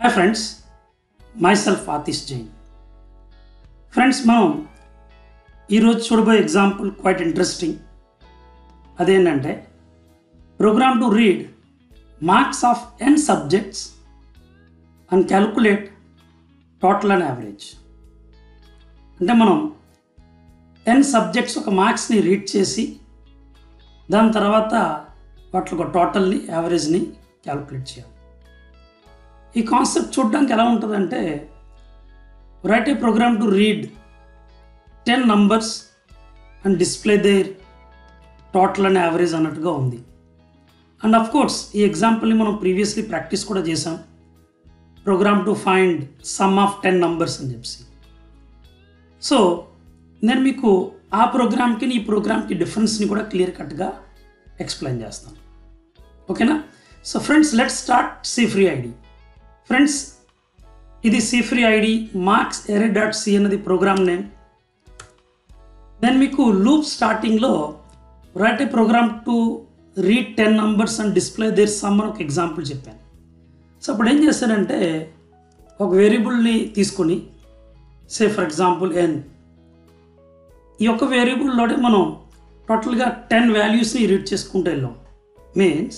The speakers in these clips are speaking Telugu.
hi friends myself Atish Jain friends మనం ఈరోజు చూడబోయే ఎగ్జాంపుల్ క్వైట్ ఇంట్రెస్టింగ్ అదేంటంటే program to read marks of N subjects and calculate total and average అంటే మనం ఎన్ సబ్జెక్ట్స్ ఒక మార్క్స్ని రీడ్ చేసి దాని తర్వాత వాటి ఒక టోటల్ని యావరేజ్ని క్యాల్కులేట్ చేయాలి ఈ కాన్సెప్ట్ చూడడానికి ఎలా ఉంటుందంటే write a program to read ten numbers and display their total and average అన్నట్టుగా ఉంది అండ్ అఫ్ కోర్స్ ఈ ఎగ్జాంపుల్ని మనం ప్రీవియస్లీ ప్రాక్టీస్ కూడా చేసాం program to find sum of ten numbers అని చెప్పి సో నేను మీకు ఆ ప్రోగ్రామ్కి ఈ ప్రోగ్రామ్కి డిఫరెన్స్ని కూడా క్లియర్ కట్గా ఎక్స్ప్లెయిన్ చేస్తాను ఓకేనా so friends let start C free IDE friends ఇది C free IDE marks array dot C అన్నది ప్రోగ్రామ్ నేమ్ నేను మీకు లూప్ స్టార్టింగ్లో write a program to read ten numbers and display their sum అని ఒక ఎగ్జాంపుల్ చెప్పాను సో అప్పుడు ఏం చేశానంటే ఒక వేరియబుల్ని తీసుకొని సే ఫర్ ఎగ్జాంపుల్ ఎన్ ఈ యొక్క వేరియబుల్లోనే మనం టోటల్గా టెన్ వాల్యూస్ని రీడ్ చేసుకుంటూ వెళ్ళాం మీన్స్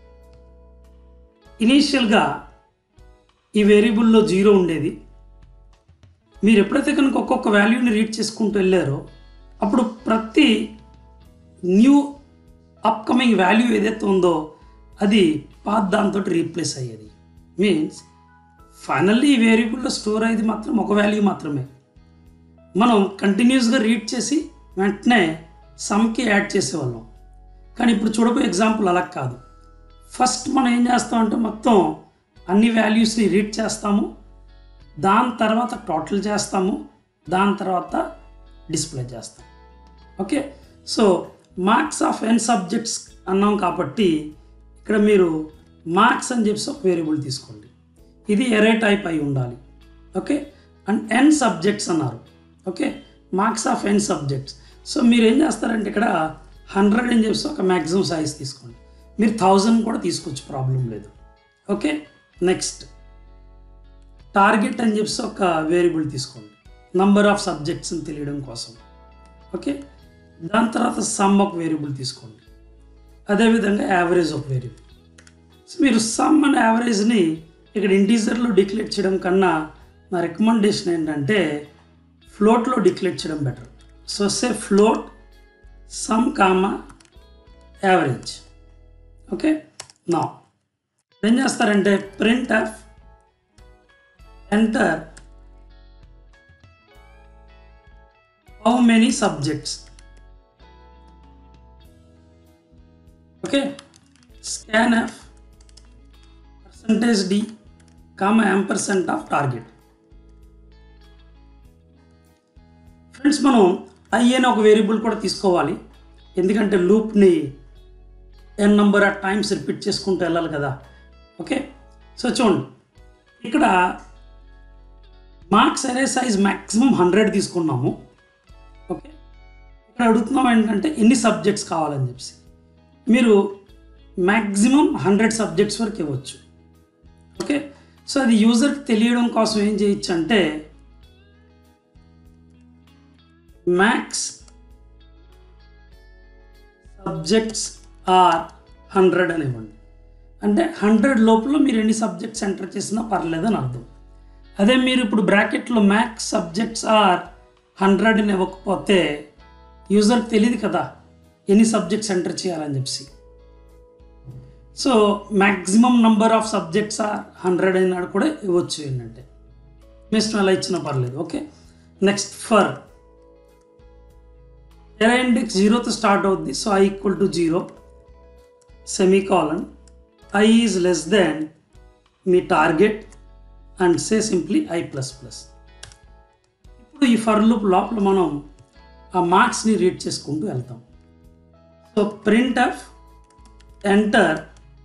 ఇనీషియల్గా ఈ వేరియబుల్లో జీరో ఉండేది మీరు ఎప్పుడైతే కనుక ఒక్కొక్క వాల్యూని రీడ్ చేసుకుంటూ వెళ్ళారో అప్పుడు ప్రతి న్యూ అప్కమింగ్ వాల్యూ ఏదైతే ఉందో అది పాత్ దాంతో రీప్లేస్ అయ్యేది మీన్స్ ఫైనల్లీ ఈ వేరియబుల్లో స్టోర్ అయ్యేది మాత్రం ఒక వాల్యూ మాత్రమే మనం కంటిన్యూస్గా రీడ్ చేసి వెంటనే సమ్కి యాడ్ చేసేవాళ్ళం కానీ ఇప్పుడు చూడబోయే ఎగ్జాంపుల్ అలా కాదు ఫస్ట్ మనం ఏం చేస్తామంటే మొత్తం అన్ని వాల్యూస్ని రీడ్ చేస్తాము దాని తర్వాత టోటల్ చేస్తాము దాని తర్వాత డిస్ప్లే చేస్తాం okay so marks of N subjects అన్నాం కాబట్టి ఇక్కడ మీరు మార్క్స్ అని చెప్పి ఒక వేరియబుల్ తీసుకోండి ఇది ఎరే టైప్ అయి ఉండాలి ఓకే అండ్ ఎన్ సబ్జెక్ట్స్ అన్నారు okay marks of N subjects so మీరు ఏం చేస్తారంటే ఇక్కడ హండ్రెడ్ అని చెప్పి ఒక మ్యాక్సిమం సైజ్ తీసుకోండి మీరు థౌజండ్ కూడా తీసుకోవచ్చు ప్రాబ్లం లేదు ఓకే నెక్స్ట్ టార్గెట్ అని చెప్పి ఒక వేరియబుల్ తీసుకోండి నంబర్ ఆఫ్ సబ్జెక్ట్స్ని తెలియడం కోసం ఓకే దాని తర్వాత సమ్ ఒక వేరియబుల్ తీసుకోండి అదేవిధంగా యావరేజ్ ఒక వేరియబుల్ సో మీరు సమ్ అండ్ యావరేజ్ని ఇక్కడ ఇంటీజర్లో డిక్లేర్ చేయడం కన్నా నా రికమెండేషన్ ఏంటంటే ఫ్లోట్లో డిక్లేర్ చేయడం better so say float sum comma average okay నా ఏం చేస్తారంటే printf enter how many subjects okay scanf percentage d comma percent of target friends మనం ఐ అని ఒక వేరియబుల్ కూడా తీసుకోవాలి ఎందుకంటే లూప్ని N number of times repeat చేసుకుంటూ వెళ్ళాలి కదా ఓకే సో చూడండి ఇక్కడ మార్క్స్ అరే సైజ్ మ్యాక్సిమం హండ్రెడ్ తీసుకున్నాము ఓకే ఇక్కడ అడుగుతున్నాం ఏంటంటే ఎన్ని సబ్జెక్ట్స్ కావాలని చెప్పి మీరు మ్యాక్సిమం హండ్రెడ్ సబ్జెక్ట్స్ వరకు ఇవ్వచ్చు ఓకే సో అది యూజర్కి తెలియడం కోసం ఏం చేయొచ్చు అంటే మ్యాక్స్ సబ్జెక్ట్స్ ఆర్ హండ్రెడ్ అని ఇవ్వండి అంటే హండ్రెడ్ లోపల మీరు ఎన్ని సబ్జెక్ట్స్ ఎంటర్ చేసినా పర్లేదని అర్థం అదే మీరు ఇప్పుడు బ్రాకెట్లో మ్యాక్స్ సబ్జెక్ట్స్ ఆర్ హండ్రెడ్ అని ఇవ్వకపోతే యూజర్కి తెలియదు కదా ఎన్ని సబ్జెక్ట్స్ ఎంటర్ చేయాలని చెప్పి so maximum number of subjects are hundred అయినాడు కూడా ఇవ్వచ్చు ఏంటంటే మీ ఇష్టం ఎలా ఇచ్చినా పర్లేదు okay next for array index జీరోతో స్టార్ట్ అవుద్ది so i equal to zero semicolon i is less then మీ target and say simply i plus plus ఇప్పుడు ఈ ఫర్ లూప్ లోపల మనం ఆ మార్క్స్ని రీడ్ చేసుకుంటూ వెళ్తాం so printf enter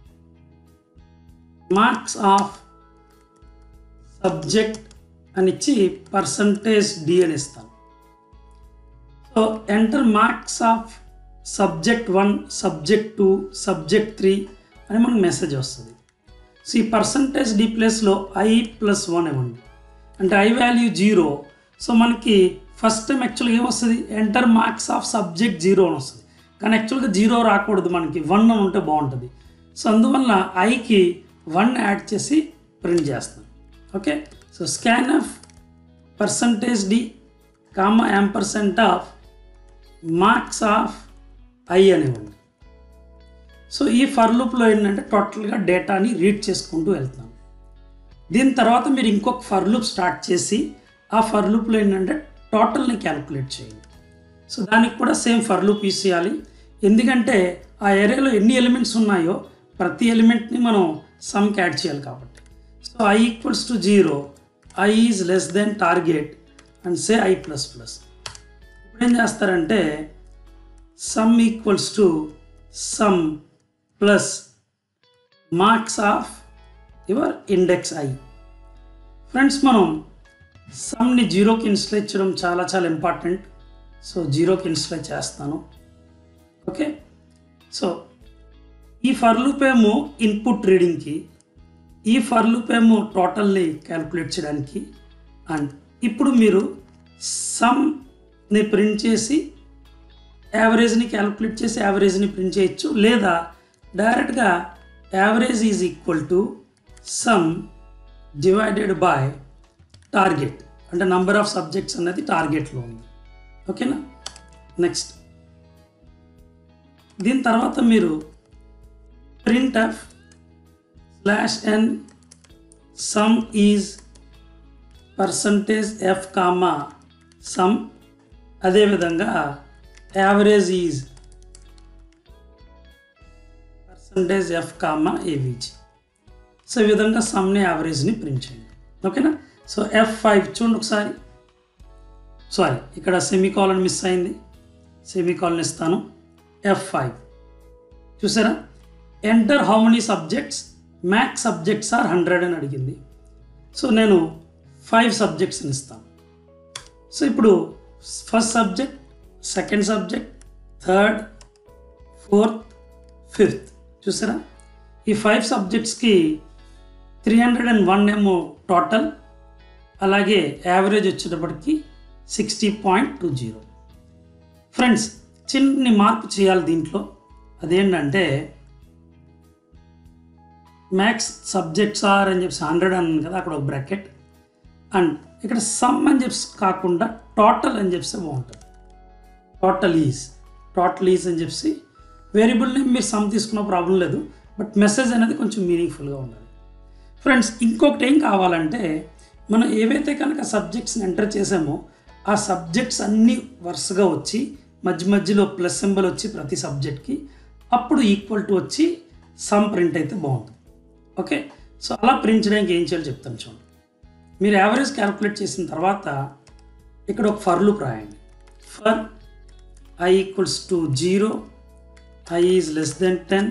marks of subject అని ఇచ్చి పర్సంటేజ్ డి అని ఇస్తాను so enter marks of subject one subject two subject three అని మనకు మెసేజ్ వస్తుంది సో ఈ పర్సంటేజ్ డి ప్లేస్లో ఐ ప్లస్ వన్ ఇవ్వండి అంటే ఐ వాల్యూ జీరో సో మనకి ఫస్ట్ టైం యాక్చువల్గా ఏమొస్తుంది enter marks of subject zero అని వస్తుంది కానీ యాక్చువల్గా జీరో రాకూడదు మనకి వన్ అని ఉంటే బాగుంటుంది సో అందువల్ల ఐకి వన్ యాడ్ చేసి ప్రింట్ చేస్తాం okay so scanf percentage d comma ampersand of marks of i అనేవ్వండి సో ఈ ఫర్ లూప్లో ఏంటంటే టోటల్గా డేటాని రీడ్ చేసుకుంటూ వెళ్తాం దీని తర్వాత మీరు ఇంకొక ఫర్ లూప్ స్టార్ట్ చేసి ఆ ఫర్ లూప్లో ఏంటంటే టోటల్ని క్యాలిక్యులేట్ చేయండి సో దానికి కూడా సేమ్ ఫర్ లూప్ యూస్ చేయాలి ఎందుకంటే ఆ ఏరియాలో ఎన్ని ఎలిమెంట్స్ ఉన్నాయో ప్రతి ఎలిమెంట్ని మనం సమ్కి యాడ్ చేయాలి కాబట్టి so i equals to zero I is less then target and say i plus plus ఇప్పుడు ఏం చేస్తారంటే sum equals to sum plus marks of your index i friends మనం సమ్ని జీరోకి ఇన్స్టలేట్ చేయడం చాలా చాలా ఇంపార్టెంట్ సో జీరోకి ఇన్స్టలేట్ చేస్తాను ఓకే సో ఈ ఫర్ లూప్ ఏమో ఇన్పుట్ రీడింగ్కి ఈ ఫర్ లూప్ ఏమో టోటల్ని క్యాలిక్యులేట్ చేయడానికి అండ్ ఇప్పుడు మీరు సమ్ని ప్రింట్ చేసి యావరేజ్ని క్యాలిక్యులేట్ చేసి యావరేజ్ని ప్రింట్ చేయొచ్చు లేదా డైరెక్ట్గా average is equal to sum divided by target అంటే నంబర్ ఆఫ్ సబ్జెక్ట్స్ అనేది టార్గెట్లో ఉంది ఓకేనా నెక్స్ట్ దీని తర్వాత మీరు print of slash N sum is percentage F comma sum అదేవిధంగా average is percentage F comma AVG so ఈ విధంగా సమ్ని యావరేజ్ని ప్రింట్ చేయండి ఓకేనా సో ఎఫ్ ఫైవ్ చూడండి ఒకసారి సారీ ఇక్కడ సెమీకాలన్ మిస్ అయింది సెమీకాలన్ ఇస్తాను ఎఫ్ ఫైవ్ చూసారా enter how many subjects maths subjects are hundred అని అడిగింది సో నేను ఫైవ్ సబ్జెక్ట్స్ని ఇస్తాను సో ఇప్పుడు first subject second subject third fourth fifth చూసారా ఈ ఫైవ్ సబ్జెక్ట్స్కి త్రీ హండ్రెడ్ అండ్ వన్ ఏమో టోటల్ అలాగే యావరేజ్ వచ్చేటప్పటికి sixty point two zero friends చిన్ని మార్పు చేయాలి దీంట్లో అదేంటంటే మ్యాథ్స్ సబ్జెక్ట్స్ ఆర్ అని చెప్పి హండ్రెడ్ అన్నాను కదా అక్కడ ఒక బ్రాకెట్ అండ్ ఇక్కడ సమ్ అని చెప్పి కాకుండా టోటల్ అని చెప్పి బాగుంటుంది టోటల్ ఈజ్ టోటల్ ఈజ్ అని చెప్పి వేరియబుల్ని మీరు సమ్ తీసుకున్న ప్రాబ్లం లేదు బట్ మెసేజ్ అనేది కొంచెం మీనింగ్ఫుల్గా ఉండాలి ఫ్రెండ్స్ ఇంకొకటి ఏం కావాలంటే మనం ఏవైతే కనుక సబ్జెక్ట్స్ని ఎంటర్ చేసామో ఆ సబ్జెక్ట్స్ అన్నీ వరుసగా వచ్చి మధ్య మధ్యలో ప్లస్ సింబల్ వచ్చి ప్రతి సబ్జెక్ట్కి అప్పుడు ఈక్వల్ టు వచ్చి సమ్ ప్రింట్ అయితే బాగుంటుంది ఓకే సో అలా ప్రింట్ చేయడానికి ఏం చేయాలో చెప్తాను చూడండి మీరు యావరేజ్ క్యాలిక్యులేట్ చేసిన తర్వాత ఇక్కడ ఒక ఫర్ లూప్ రాయండి for I equals to zero I is less than ten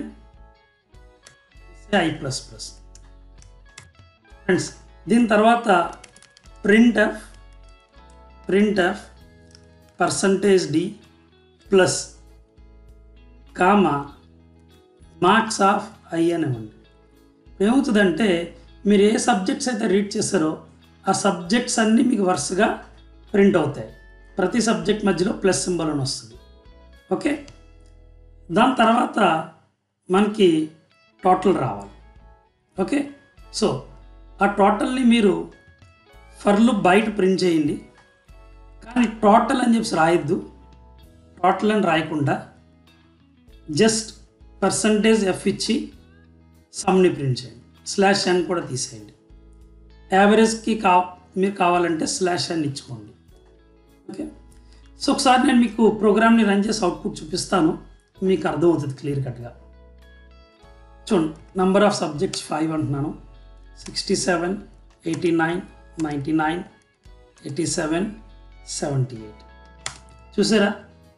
I plus plus friends దీని తర్వాత print F print F percentage D plus comma marks of I అనివ్వండి ఏమవుతుందంటే మీరు ఏ సబ్జెక్ట్స్ అయితే రీడ్ చేస్తారో ఆ సబ్జెక్ట్స్ అన్నీ మీకు వరుసగా ప్రింట్ అవుతాయి ప్రతి సబ్జెక్ట్ మధ్యలో ప్లస్ సింబల్ అని వస్తుంది ఓకే దాని తర్వాత మనకి టోటల్ రావాలి ఓకే సో ఆ టోటల్ని మీరు ఫర్లు బయట ప్రింట్ చేయండి కానీ టోటల్ అని చెప్పి రాయొద్దు టోటల్ అని రాయకుండా జస్ట్ పర్సంటేజ్ ఎఫ్ ఇచ్చి సమ్ని ప్రింట్ చేయండి స్లాష్ అని కూడా తీసేయండి యావరేజ్కి కా మీరు కావాలంటే స్లాష్ అని ఇచ్చుకోండి ఓకే సో ఒకసారి నేను మీకు ప్రోగ్రామ్ని రన్ చేసి అవుట్పుట్ చూపిస్తాను మీకు అర్థమవుతుంది క్లియర్ కట్గా చూడండి నంబర్ ఆఫ్ సబ్జెక్ట్స్ ఫైవ్ అంటున్నాను sixty seven eighty nine ninety nine eighty seven seventy eight చూసారా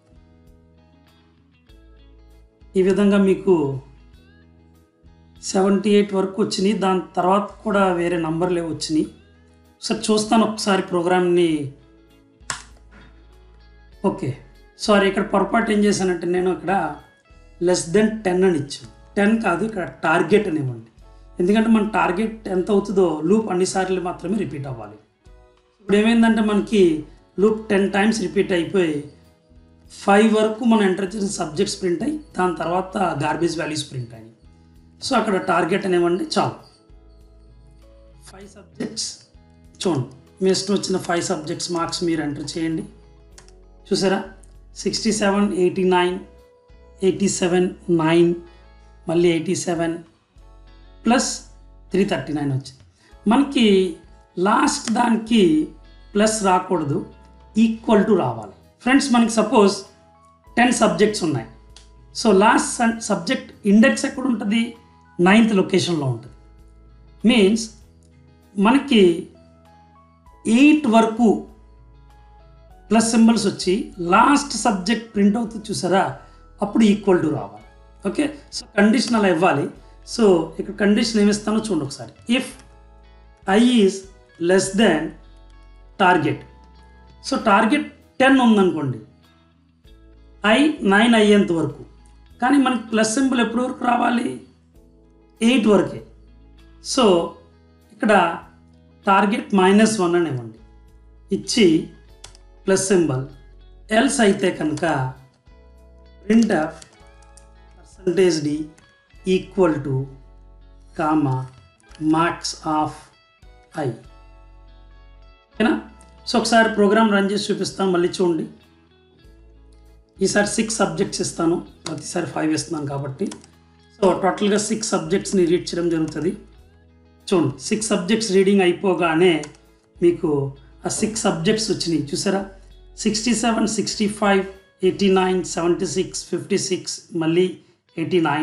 ఈ విధంగా మీకు సెవెంటీ ఎయిట్ వరకు వచ్చినాయి దాని తర్వాత కూడా వేరే నంబర్లే వచ్చినాయి ఒకసారి చూస్తాను ఒకసారి ప్రోగ్రామ్ని ఓకే సారీ ఇక్కడ పొరపాటు ఏం చేశానంటే నేను ఇక్కడ లెస్ దెన్ టెన్ అని ఇచ్చాను టెన్ కాదు ఇక్కడ టార్గెట్ అని ఇవ్వండి ఎందుకంటే మన టార్గెట్ ఎంత అవుతుందో లూప్ అన్నిసార్లు మాత్రమే రిపీట్ అవ్వాలి ఇప్పుడు ఏమైందంటే మనకి లూప్ టెన్ టైమ్స్ రిపీట్ అయిపోయి ఫైవ్ వరకు మనం ఎంటర్ చేసిన సబ్జెక్ట్స్ ప్రింట్ అయ్యి దాని తర్వాత గార్బేజ్ వాల్యూస్ ప్రింట్ అయ్యి సో అక్కడ టార్గెట్ అనేవండి చాలు ఫైవ్ సబ్జెక్ట్స్ చూడండి మీ ఇష్టం వచ్చిన ఫైవ్ సబ్జెక్ట్స్ మార్క్స్ మీరు ఎంటర్ చేయండి చూసారా sixty seven eighty nine eighty seven nine మళ్ళీ eighty seven plus three thirty nine వచ్చింది మనకి లాస్ట్ దానికి ప్లస్ రాకూడదు ఈక్వల్ టు రావాలి ఫ్రెండ్స్ మనకి సపోజ్ టెన్ సబ్జెక్ట్స్ ఉన్నాయి సో లాస్ట్ సబ్జెక్ట్ ఇండెక్స్ ఎక్కడ ఉంటుంది నైన్త్ లొకేషన్లో ఉంటుంది మీన్స్ మనకి ఎయిట్ వరకు ప్లస్ సింబల్స్ వచ్చి లాస్ట్ సబ్జెక్ట్ ప్రింట్ అవుతుంది చూసారా అప్పుడు ఈక్వల్ టు రావాలి ఓకే సో కండిషన్ అలా ఇవ్వాలి సో ఇక్కడ కండిషన్ ఏమిస్తానో చూడండి ఒకసారి if I is less than target so target ten ఉందనుకోండి ఐ నైన్ అయ్యేంత వరకు కానీ మనకి ప్లస్ సింబల్ ఎప్పటి వరకు రావాలి ఎయిట్ వరకే సో ఇక్కడ టార్గెట్ మైనస్ వన్ అని ఇవ్వండి ఇచ్చి ప్లస్ సింబల్ ఎల్స్ అయితే కనుక print of percentage D equal to comma marks of I ఓకేనా సో ఒకసారి ప్రోగ్రామ్ రన్ చేసి చూపిస్తాను మళ్ళీ చూడండి ఈసారి సిక్స్ సబ్జెక్ట్స్ ఇస్తాను ప్రతిసారి ఫైవ్ ఇస్తున్నాను కాబట్టి సో టోటల్గా సిక్స్ సబ్జెక్ట్స్ని రీడ్ చేయడం జరుగుతుంది చూడండి సిక్స్ సబ్జెక్ట్స్ రీడింగ్ అయిపోగానే మీకు ఆ సిక్స్ సబ్జెక్ట్స్ వచ్చినాయి చూసారా sixty seven sixty five eighty nine seventy six fifty six మళ్ళీ ఎయిటీ నైన్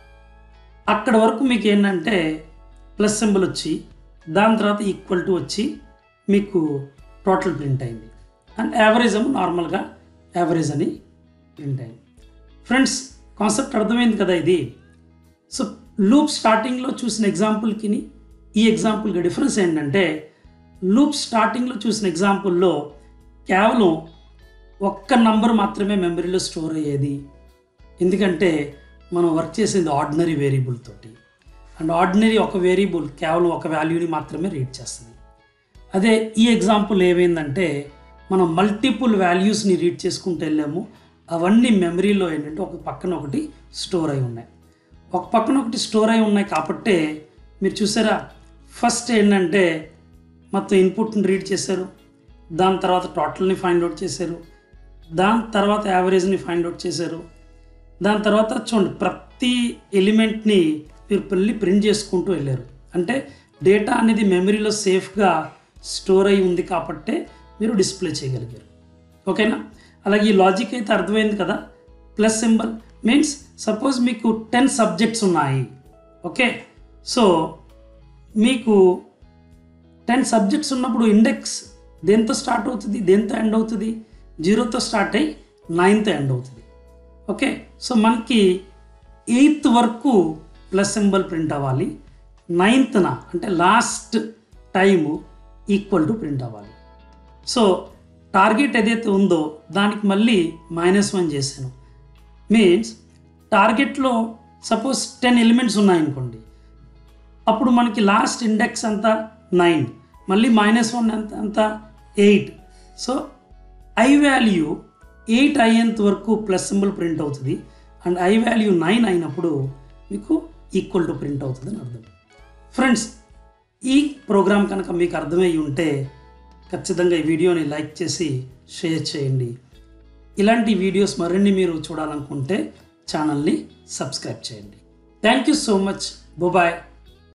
అక్కడ వరకు మీకు ఏంటంటే ప్లస్ సింబల్ వచ్చి దాని తర్వాత ఈక్వల్ టు వచ్చి మీకు టోటల్ ప్రింట్ అయింది అండ్ యావరేజ్ ఏమో నార్మల్గా యావరేజ్ అని ప్రింట్ అయింది ఫ్రెండ్స్ కాన్సెప్ట్ అర్థమైంది కదా ఇది సో లూప్ స్టార్టింగ్లో చూసిన ఎగ్జాంపుల్కి ఈ ఎగ్జాంపుల్కి డిఫరెన్స్ ఏంటంటే లూప్ స్టార్టింగ్లో చూసిన ఎగ్జాంపుల్లో కేవలం ఒక్క నంబర్ మాత్రమే మెమరీలో స్టోర్ అయ్యేది ఎందుకంటే మనం వర్క్ చేసేది ఆర్డినరీ వేరియబుల్ తోటి అండ్ ఆర్డినరీ ఒక వేరియబుల్ కేవలం ఒక వాల్యూని మాత్రమే రీడ్ చేస్తుంది అదే ఈ ఎగ్జాంపుల్ ఏమైందంటే మనం మల్టిపుల్ వాల్యూస్ని రీడ్ చేసుకుంటూ వెళ్ళాము అవన్నీ మెమరీలో ఏంటంటే ఒక పక్కన ఒకటి స్టోర్ అయి ఉన్నాయి ఒక పక్కన ఒకటి స్టోర్ అయి ఉన్నాయి కాబట్టే మీరు చూసారా ఫస్ట్ ఏంటంటే మొత్తం ఇన్పుట్ని రీడ్ చేశారు దాని తర్వాత టోటల్ని ఫైండ్ అవుట్ చేశారు దాని తర్వాత యావరేజ్ని ఫైండ్ అవుట్ చేశారు దాని తర్వాత చూడండి ప్రతి ఎలిమెంట్ని మీరు మళ్ళీ ప్రింట్ చేసుకుంటూ వెళ్ళారు అంటే డేటా అనేది మెమరీలో సేఫ్గా స్టోర్ అయి ఉంది కాబట్టే మీరు డిస్ప్లే చేయగలిగారు ఓకేనా అలాగే ఈ లాజిక్ అయితే అర్థమైంది కదా ప్లస్ సింబల్ మీన్స్ సపోజ్ మీకు టెన్ సబ్జెక్ట్స్ ఉన్నాయి ఓకే సో మీకు టెన్ సబ్జెక్ట్స్ ఉన్నప్పుడు ఇండెక్స్ దేంతో స్టార్ట్ అవుతుంది దేంతో ఎండ్ అవుతుంది జీరోతో స్టార్ట్ అయ్యి నైన్తో ఎండ్ అవుతుంది ఓకే సో మనకి ఎయిత్ వరకు ప్లస్ సింబల్ ప్రింట్ అవ్వాలి నైన్త్న అంటే last time equal to print అవ్వాలి సో టార్గెట్ ఏదైతే ఉందో దానికి మళ్ళీ మైనస్ వన్ చేశాను మీన్స్ టార్గెట్లో సపోజ్ టెన్ ఎలిమెంట్స్ ఉన్నాయనుకోండి అప్పుడు మనకి లాస్ట్ ఇండెక్స్ అంత నైన్ మళ్ళీ మైనస్ వన్ ఎంత ఎంత eight so I value eight అయ్యేంత వరకు ప్లస్ సింబల్ ప్రింట్ అవుతుంది అండ్ ఐ వాల్యూ నైన్ అయినప్పుడు మీకు ఈక్వల్ టు ప్రింట్ అవుతుంది అని అర్థం ఫ్రెండ్స్ ఈ ప్రోగ్రామ్ కనుక మీకు అర్థమై ఉంటే ఖచ్చితంగా ఈ వీడియోని లైక్ చేసి షేర్ చేయండి ఇలాంటి వీడియోస్ మరిన్ని మీరు చూడాలనుకుంటే ఛానల్ని సబ్స్క్రైబ్ చేయండి thank you so much bye